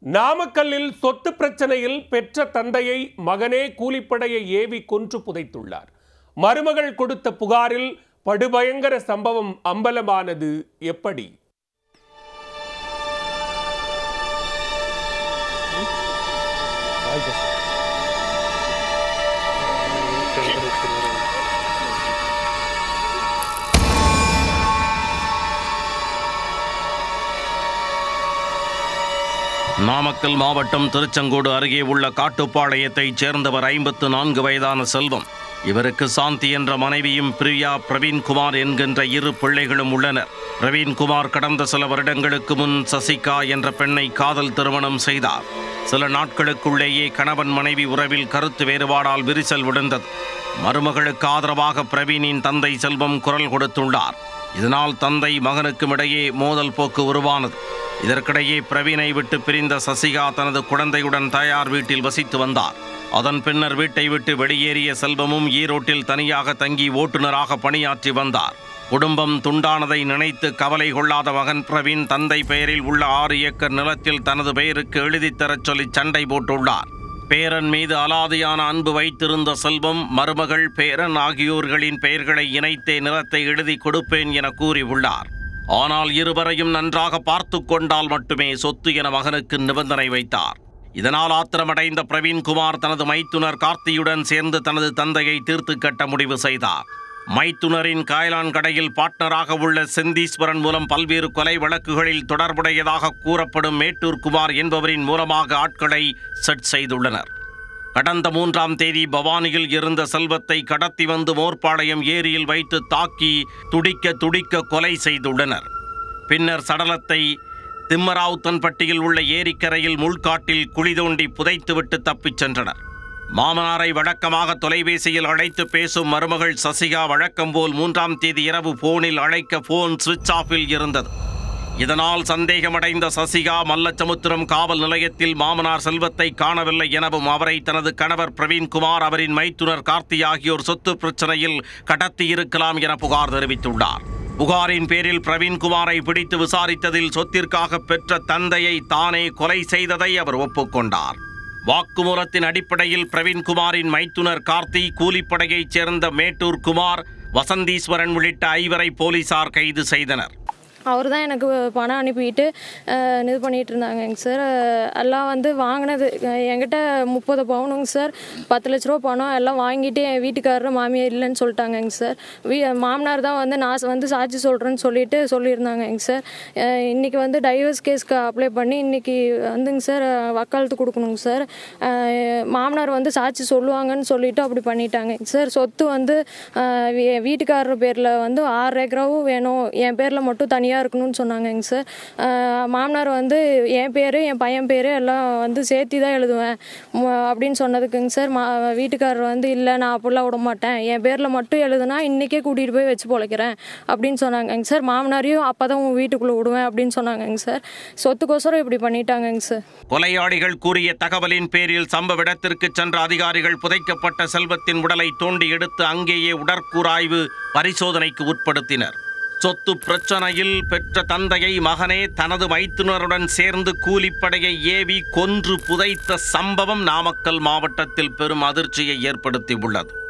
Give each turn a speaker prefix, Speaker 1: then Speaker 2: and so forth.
Speaker 1: நாமக்கல்லில் சொத்து பிரச்சனையில் பெற்ற தந்தையை மகனே கூலிப்படையை ஏவி கொன்று புதைத்துள்ளார் மருமகள் கொடுத்த புகாரில் படுபயங்கர சம்பவம் அம்பலமானது எப்படி
Speaker 2: நாமக்கல் மாவட்டம் திருச்செங்கோடு அருகே உள்ள காட்டுப்பாளையத்தைச் சேர்ந்தவர் ஐம்பத்து நான்கு வயதான செல்வம் இவருக்கு சாந்தி என்ற மனைவியும் பிரியா பிரவீன்குமார் என்கின்ற இரு பிள்ளைகளும் உள்ளனர் பிரவீன்குமார் கடந்த சில வருடங்களுக்கு முன் சசிகா என்ற பெண்ணை காதல் திருமணம் செய்தார் சில நாட்களுக்குள்ளேயே கணவன் மனைவி உறவில் கருத்து வேறுபாடால் விரிசல் விழுந்தது மருமகளுக்கு ஆதரவாக பிரவீனின் தந்தை செல்வம் குரல் கொடுத்துள்ளார் இதனால் தந்தை மகனுக்கும் இடையே மோதல் போக்கு உருவானது இதற்கிடையே பிரவீனை விட்டு பிரிந்த சசிகா தனது குழந்தையுடன் தாயார் வீட்டில் வசித்து வந்தார் அதன் பின்னர் வீட்டை விட்டு வெளியேறிய செல்வமும் ஈரோட்டில் தனியாக தங்கி ஓட்டுநராக பணியாற்றி வந்தார் குடும்பம் துண்டானதை நினைத்து கவலை கொள்ளாத மகன் பிரவீன் தந்தை பெயரில் உள்ள ஆறு ஏக்கர் நிலத்தில் தனது பெயருக்கு எழுதித் தரச் சொல்லி சண்டை போட்டுள்ளார் பேரன் மீது அலாதியான அன்பு வைத்திருந்த செல்வம் மருமகள் பேரன் ஆகியோர்களின் பெயர்களை இணைத்தே நிலத்தை எழுதி கொடுப்பேன் என கூறியுள்ளார் ஆனால் இருவரையும் நன்றாக பார்த்து கொண்டால் மட்டுமே சொத்து என மகனுக்கு நிபந்தனை வைத்தார் இதனால் ஆத்திரமடைந்த பிரவீன்குமார் தனது மைத்துனர் கார்த்தியுடன் சேர்ந்து தனது தந்தையை தீர்த்து கட்ட முடிவு செய்தார் மைத்துனரின் காயலான் கடையில் பார்ட்னராக உள்ள செந்தீஸ்வரன் மூலம் பல்வேறு கொலை வழக்குகளில் தொடர்புடையதாக கூறப்படும் மேட்டூர் குமார் என்பவரின் மூலமாக ஆட்களை செட் செய்துள்ளனர் கடந்த மூன்றாம் தேதி பவானியில் இருந்த செல்வத்தை கடத்தி வந்து மோர்பாளையம் ஏரியில் வைத்து தாக்கி துடிக்க துடிக்க கொலை செய்துள்ளனர் பின்னர் சடலத்தை திம்மராவுத்தன்பட்டியில் உள்ள ஏரிக்கரையில் முள்காட்டில் குழி தோண்டி புதைத்துவிட்டு தப்பிச் சென்றனர் மாமனாரை வழக்கமாக தொலைபேசியில் அழைத்து பேசும் மருமகள் சசிகா வழக்கம் போல் மூன்றாம் தேதி இரவு போனில் அழைக்க போன் சுவிட்ச் ஆஃபில் இருந்தது இதனால் சந்தேகமடைந்த சசிகா மல்லச்சமுத்திரம் காவல் நிலையத்தில் மாமனார் செல்வத்தை காணவில்லை எனவும் அவரை தனது கணவர் பிரவீன்குமார் அவரின் மைத்துனர் கார்த்தி ஆகியோர் சொத்து பிரச்சனையில் கடத்தி இருக்கலாம் என புகார் தெரிவித்துள்ளார் புகாரின் பேரில் பிரவீன்குமாரை பிடித்து விசாரித்ததில் சொத்திற்காக பெற்ற தந்தையை தானே கொலை செய்ததை அவர் ஒப்புக்கொண்டார் வாக்குமூலத்தின் அடிப்படையில் பிரவீன்குமாரின் மைத்துனர் கார்த்தி கூலிப்படையைச் சேர்ந்த மேட்டூர் குமார் வசந்தீஸ்வரன் உள்ளிட்ட ஐவரை போலீசார் கைது செய்தனர்
Speaker 3: அவர் தான் எனக்கு பணம் அனுப்பிட்டு அஹ், இது பண்ணிகிட்டு இருந்தாங்கங்க சார் அஹ், எல்லாம் வந்து வாங்கினது அஹ், என்கிட்ட முப்பது பவுனுங்க சார் பத்து லட்ச ரூபா பணம் எல்லாம் வாங்கிட்டு என் வீட்டுக்காரர் மாமியார் இல்லைன்னு சொல்லிட்டாங்கங்க சார் வீ மாமனார் தான் வந்து நான் வந்து சாட்சி சொல்கிறேன்னு சொல்லிட்டு சொல்லியிருந்தாங்கங்க சார் அஹ், இன்னைக்கு வந்து டைவர்ஸ் கேஸ்க்கு அப்ளை பண்ணி இன்னைக்கு வந்துங்க சார் அஹ், வக்காலத்து கொடுக்கணுங்க சார் அஹ், மாமனார் வந்து சாட்சி சொல்லுவாங்கன்னு சொல்லிட்டு அப்படி பண்ணிட்டாங்க சார் சொத்து வந்து அஹ், வீ- வீட்டுக்காரர் பேரில் வந்து ஆறு ஏக்கராவும் வேணும் என் பேரில் மட்டும் தனியாக இருக்கணும்னு சொன்னாங்கங்க சார் அஹ், மாமனார் வந்து என் பேர் என் பையன் பேர் எல்லாம் வந்து சேர்த்தி தான் எழுதுவேன் ம- அப்படின்னு சொன்னதுக்குங்க சார் மா வீட்டுக்காரர் வந்து இல்லை நான் அப்படிலாம் விட மாட்டேன் என் பேரில் மட்டும் எழுதுனா இன்றைக்கே கூட்டிகிட்டு போய் வச்சு பொழைக்கிறேன் அப்படின்னு சொன்னாங்கங்க சார் மாமனாரையும் அப்போ தான் உன் வீட்டுக்குள்ளே விடுவேன் அப்படின்னு சொன்னாங்கங்க சார் சொத்துக்கோசரம் இப்படி பண்ணிட்டாங்கங்க சார்
Speaker 2: கொலையாளிகள் கூறிய தகவலின் பேரில் சம்பவ இடத்திற்கு சென்ற அதிகாரிகள் புதைக்கப்பட்ட செல்வத்தின் உடலை தோண்டி எடுத்து அங்கேயே உடற்கூறாய்வு பரிசோதனைக்கு உட்படுத்தினர் சொத்து பிரச்சனையில் பெற்ற தந்தையை மகனே தனது மைத்துனருடன் சேர்ந்து கூலிப்படையை ஏவி கொன்று புதைத்த சம்பவம் நாமக்கல் மாவட்டத்தில் பெரும் அதிர்ச்சியை ஏற்படுத்தியுள்ளது